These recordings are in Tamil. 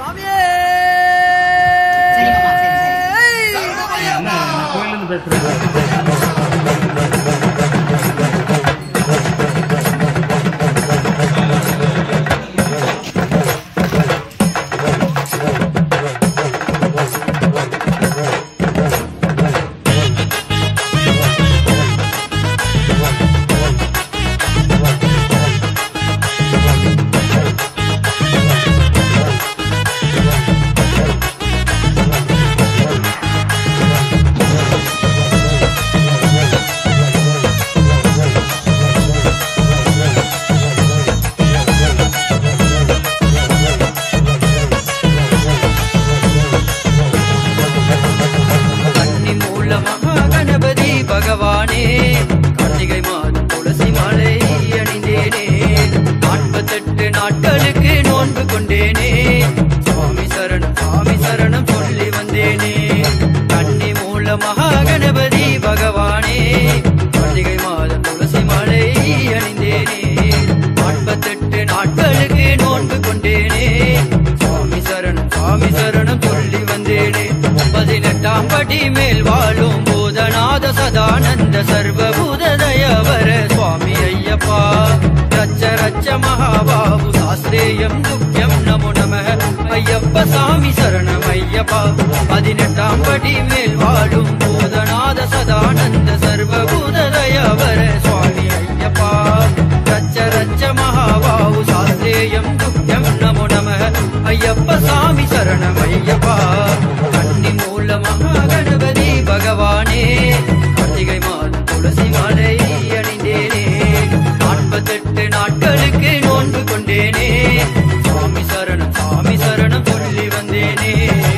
சுவாமியே சரி மாமா, சரி, சரி. என்ன நான் கோயிலேருந்து பேசுகிறேன் கன்னி மூல மகாகணபதி பகவானே கார்த்திகை மாதம் துளசி மாலை அணிந்தேனே நாற்பத்தெட்டு நாட்களுக்கு நோன்பு கொண்டேனே சுவாமி சரணம் சுவாமி சரணம் சொல்லி வந்தேனே கன்னி மூல மகாகணபதி பகவானே கார்த்திகை மாதம் துளசி மாலை அணிந்தேனே நாற்பத்தெட்டு நாட்களுக்கு நோன்பு கொண்டேனே சுவாமி சரணம் சுவாமி சரணம் சொல்லி வந்தேனே பதினெட்டாம் படி மேல் வாழும் பூதநாத சதானந்த சர்வபூத தயவர சுவாமி ஐயப்பா ரச்ச ரச்ச மகாபாபு சாஸ்திரேயம் துக்கியம் நமோ நம ஐயப்ப சாமி சரணம் ஐயப்பா பதினெட்டாம் படி மேல் வாழும் பூதநாத சதானந்த சர்வபூத தயவர சுவாமி ஐயப்பா ரச்ச ரச்ச மகாபாவு சாஸ்திரேயம் துக்கியம் நமோ நம ஐயப்ப சாமி சரணம் ஐயப்பா கன்னி மூல மகாகணபதி பகவானே கார்த்திகை மாதம் துளசி மாலை அணிந்தேனே நாற்பத்தெட்டு நாட்களுக்கு நோன்பு கொண்டேனே சுவாமி சரணம் சுவாமி சரணம் சொல்லி வந்தேனே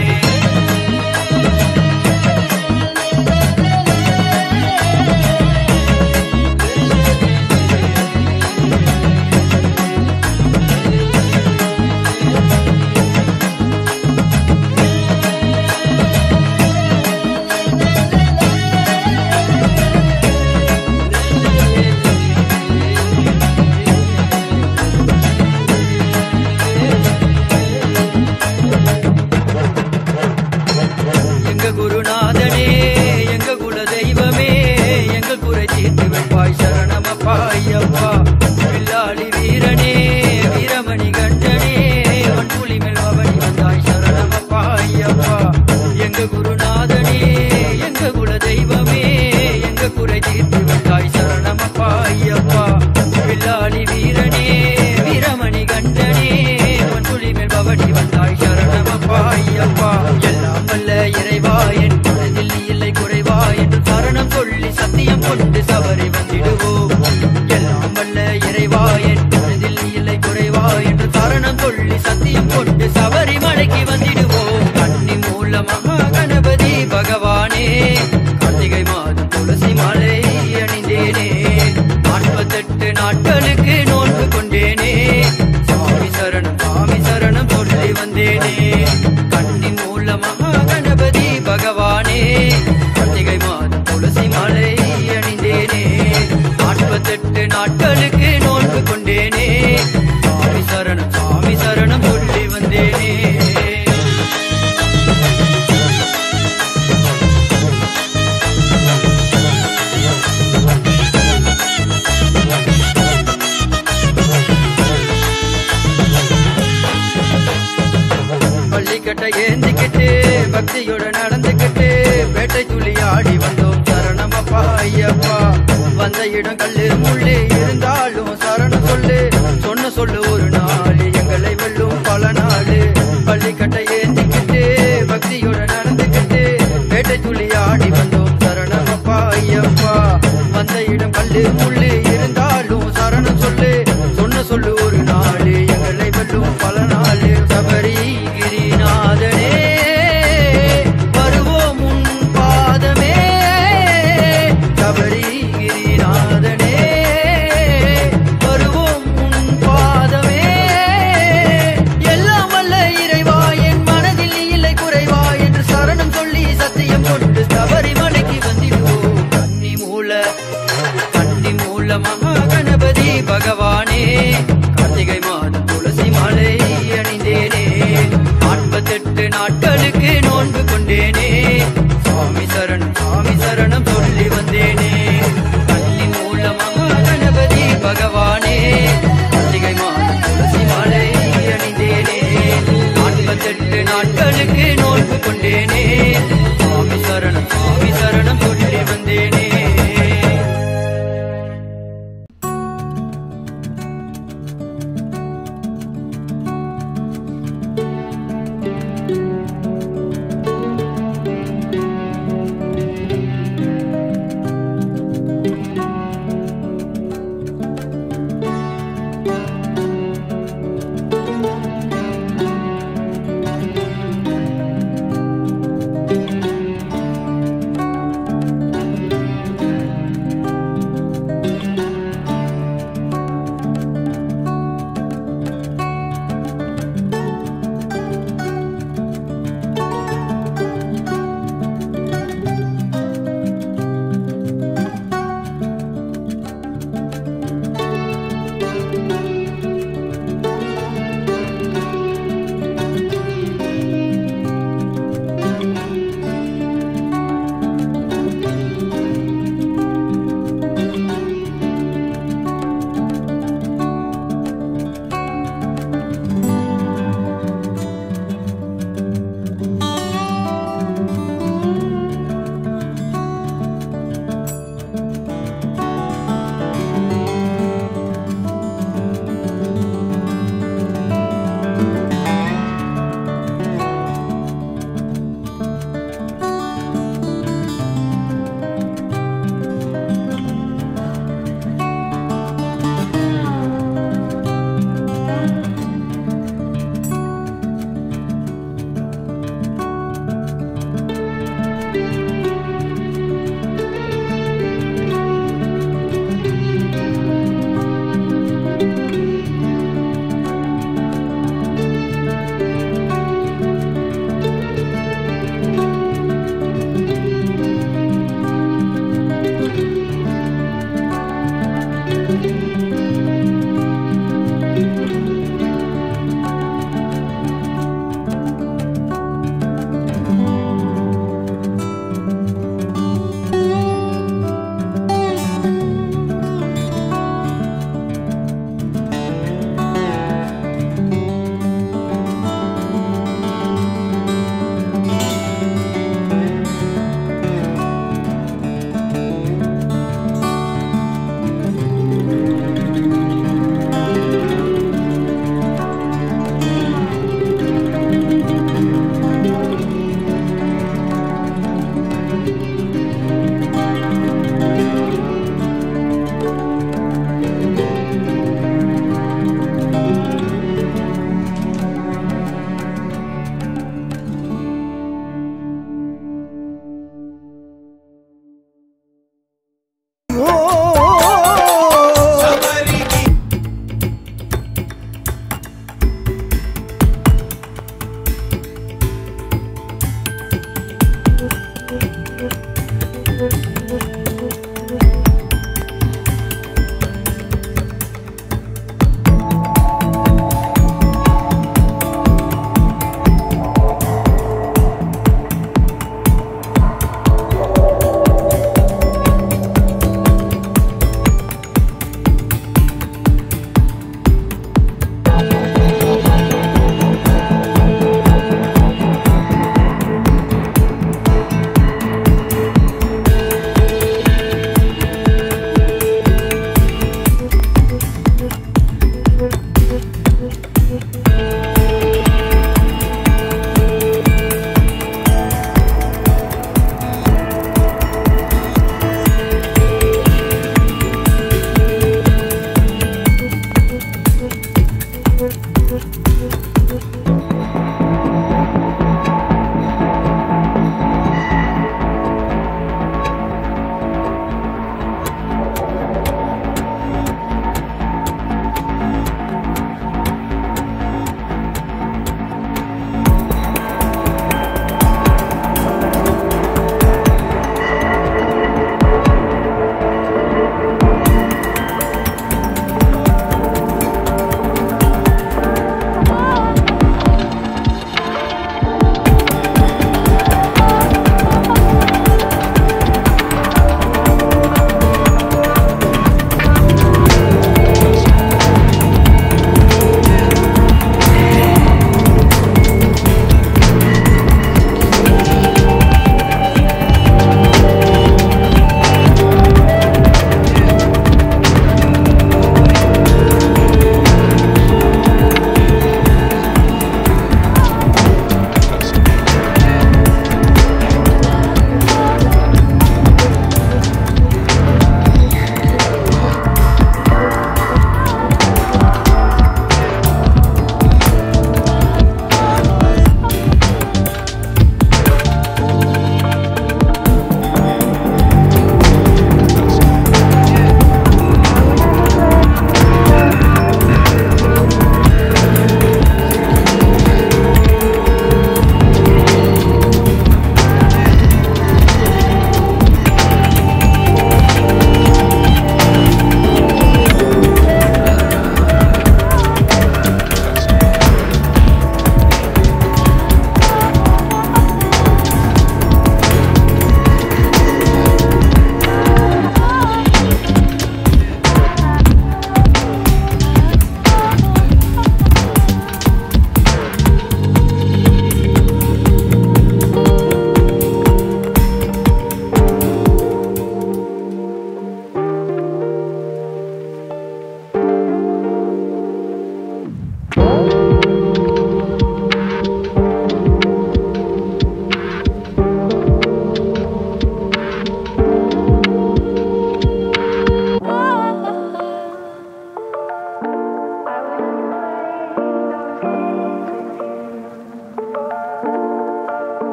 எங்க குருநாதனே எங்க குல தெய்வமே எங்க குறை தீர்த்து வைப்பாய் சரணமப்பா ஐயப்பா வில்லாளி வீரனே வீரமணி கண்டனே மண்புலி மேல் பவனி வந்தாய் சரணமப்பா ஐயப்பா எங்க குருநாதனே எங்க குல தெய்வமே எங்க குறை தீர்த்து வைத்தாய் சரணமப்பா ஐயப்பா வில்லாளி வீரனே வீரமணி கண்டனே மண்புலி மேல் பவனி வந்தாய் சரணமப்பா ஐயப்பா எல்லாம் வல்ல இறைவா என் மனதில் நீ இல்லை குறைவா என்று சரணம் சொல்லி சத்தியம் கொண்டு சபரி வந்திடுவோம் எல்லாம் வல்ல இறைவா என் மனதில் நீ இல்லை குறைவா என்று சரணம் சொல்லி சத்தியம் கொண்டு சபரி மலைக்கு வந்திடுவோம் கன்னி மூல மகா கணபதி பகவானே கார்த்திகை மாதம் துளசி மாலை அணிந்தேனே நாற்பத்தெட்டு நாட்களுக்கு நோன்பு கொண்டேனே சுவாமி சரணம் சுவாமி சரணம் சொல்லி வந்தேனே கண்ணி மூல மகா கணபதி பகவானே கார்த்திகை மாதம் துளசி மாலை அணிந்தேனே நாற்பத்தெட்டு நாட்களுக்கு நோன்பு கொண்டேனே சுவாமி சரணம் சுவாமி சரணம் சொல்லி வந்தேனே பள்ளிக்கட்டை ஏந்திக்கிட்டு பக்தியோட நடந்துக்கிட்டு பேட்டை துளி ஆடி வந்தோம் சரணமப்பா ஐயப்பா வந்த இடம் கல்லு முள்ளு இருந்தாலும் சரணம் சொல்லு சொன்ன சொல்லு ஒரு நாள் எங்களை வெல்லும் பல நாள் பள்ளிக்கட்டை ஏந்திக்கிட்டு பக்தியோட நடந்துக்கிட்டு பேட்டை துளி ஆடி வந்தோம் சரணமப்பா ஐயப்பா வந்த இடம் கல்லு முள்ளு இருந்தாலும் சரணம் சொல்லு சொன்ன சொல்லு ஒரு நாள் எங்களை வெல்லும் பல நாள் சபரி கிரிநாதனே வருவோம் உன் பாதமே சபரி கிரிநாதனே வருவோம் உன் பாதமே கொண்டேனே சுவாமி சரணம் சுவாமி சரணம் சொல்லி வந்தேனே கல்லின் மூலமாக கணபதி பகவானே கார்த்திகை மாதம் துளசி மாலை அணிந்தேனே நாற்பத்தெட்டு நாட்களுக்கு நோன்பு கொண்டேனே சுவாமி சரணம் சுவாமி சரணம் சொல்லி வந்தேனே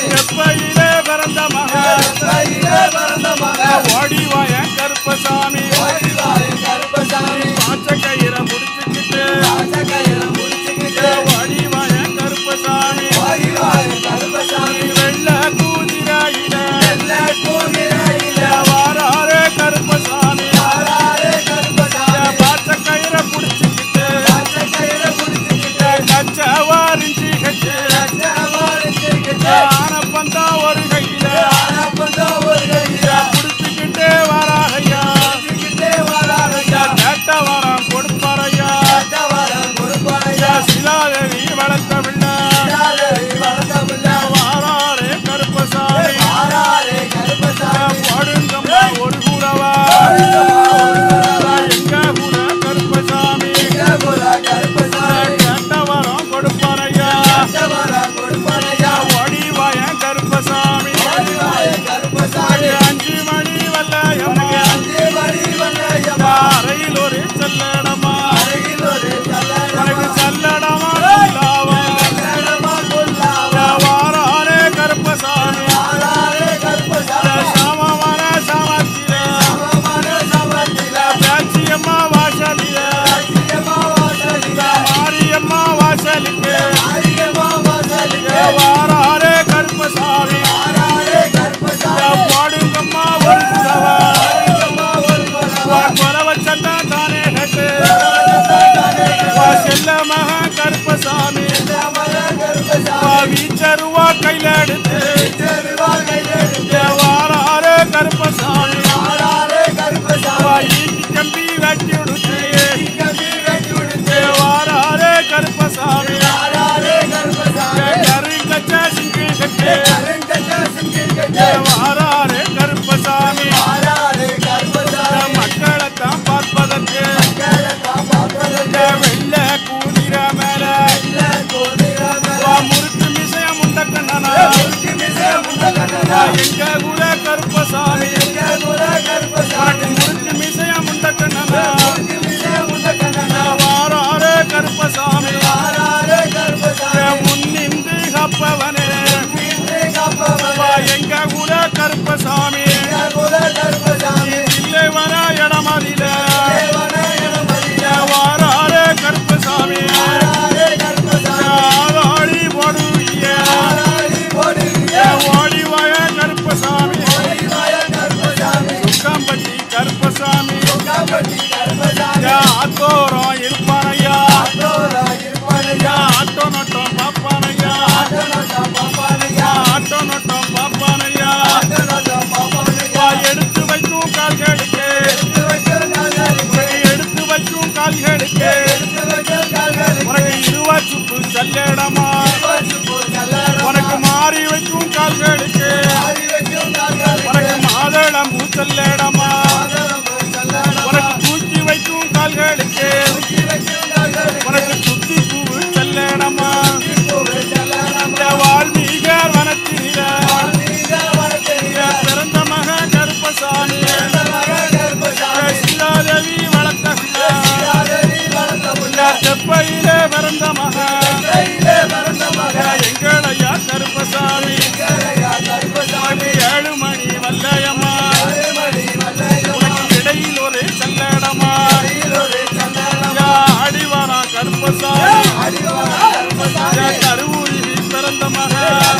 செப்பையிலே பிறந்த மகன் ஓடிவாய கருப்பசாமி பாச்ச கயிற முடிச்சுக்கிட்டு ஓடிவாய கருப்பசாமி வெள்ள கூதிராயில வாராரே கருப்பசாமி பாச்ச கயிற முடிச்சுக்கிட்டு கச்சவாரிஞ்சி கட்டு ஆனப்பந்தா ஒரு கையில முடிச்சுக்கிட்டே வராகையா கேட்ட வரம் கொடுப்பாரையா சிலாதேவி வளர்த்த பிள்ளை வாராரே கருப்பசாமி பாடுங்கம்மா ஒரு கூடவா எங்க கூட கருப்பசாமி கேட்ட வரம் கொடுப்பாரையா ஒடிவாய கருப்பசாமி அஞ்சு மணி வல்லையம்மா அறையில் ஒரு செல்லடமா எனக்கு செல்லடமா சொல்லாவா வாராரே கருப்பசாமி சாமவன சாமத்தில பேச்சியம்மா வாசலில மாரியம்மா வாசலுக்கு வாராரே கருப்பசாமி பாடுங்கம்மா ஒரு குடவா குறவ சட்டம் தானே கட்டு செல்ல மகா கருப்பசாமி வீச்சருவா கையில எடுத்து வாராரே கருப்பசாமி ஈட்டி கம்பி வெட்டி விடுத்து வாராரே கருப்பசாமி கரு கச்சா சிங்கி கட்டு வாராரே கருப்பசாமி மக்களைத்தான் பார்ப்பதற்கு வெள்ள கூதிர மேல முறுக்கு மிசைய முண்டக்கண்ணனா எங்க கூட கருப்பசாமி உனக்கு முறுக்கு மிசைய முண்டக்கண்ணனா வாராரே கருப்பசாமி முன்னின்று கப்பவனே எங்க கூட கருப்பசாமி இல்லை வர இடமதில வாராரே கருப்பசாமி ஆளாடி போடுவிய ஓடி வாய கருப்பசாமி சுக்காம்பட்டி கருப்பசாமி ஆத்தோரம் இருப்பானையா ஆட்டோ நட்டம் பாப்பானையா ஆட்டோ நட்டம் பாப்பானையா எடுத்து வைக்கும் கால்களுக்கு எடுத்து வைக்கும் கால்களுக்கு உனக்கு இருவா சுப்பு செல்லடமா உனக்கு மாறி வைக்கும் கால்களுக்கு உனக்கு மாதளம் பூச்சல்லடமா உனக்கு தூக்கி வைக்கும் கால்களுக்கு உனக்கு சுத்தி பூவு செல்லடமா வால்மீகர் வனத்தினில பிறந்த மக கருப்பசாமி சீதாதேவி வளர்த்த பிள்ளை செப்பையிலே பிறந்த மக எங்களையா கருப்பசாமி ஏழு மணி வல்லையம்மா உனக்கு இடையில் ஒரு செல்லடமா அடிவாரா கருப்பசாமி கருவூரி பிறந்த மக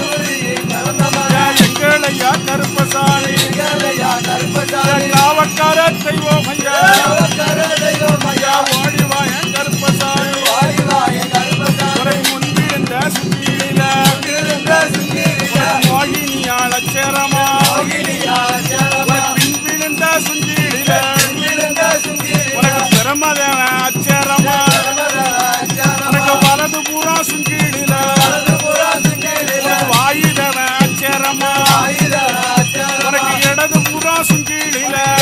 எங்களையா கருப்பசாமி காவக்கார தெய்வம் ஐயா ஐயா ஓடிவாய கருப்பசாமி உரை முன்பிருந்த சுத்தியில மோகினியாள சேரமா பின் விழுந்த சுஞ்சீடில உனக்கு பிரமதேவன் அச்சேரமா உனக்கு வலது பூரா சுஞ்சீடில வாயுதவன் அச்சேரமா உனக்கு இடது பூரா சுஞ்சீடில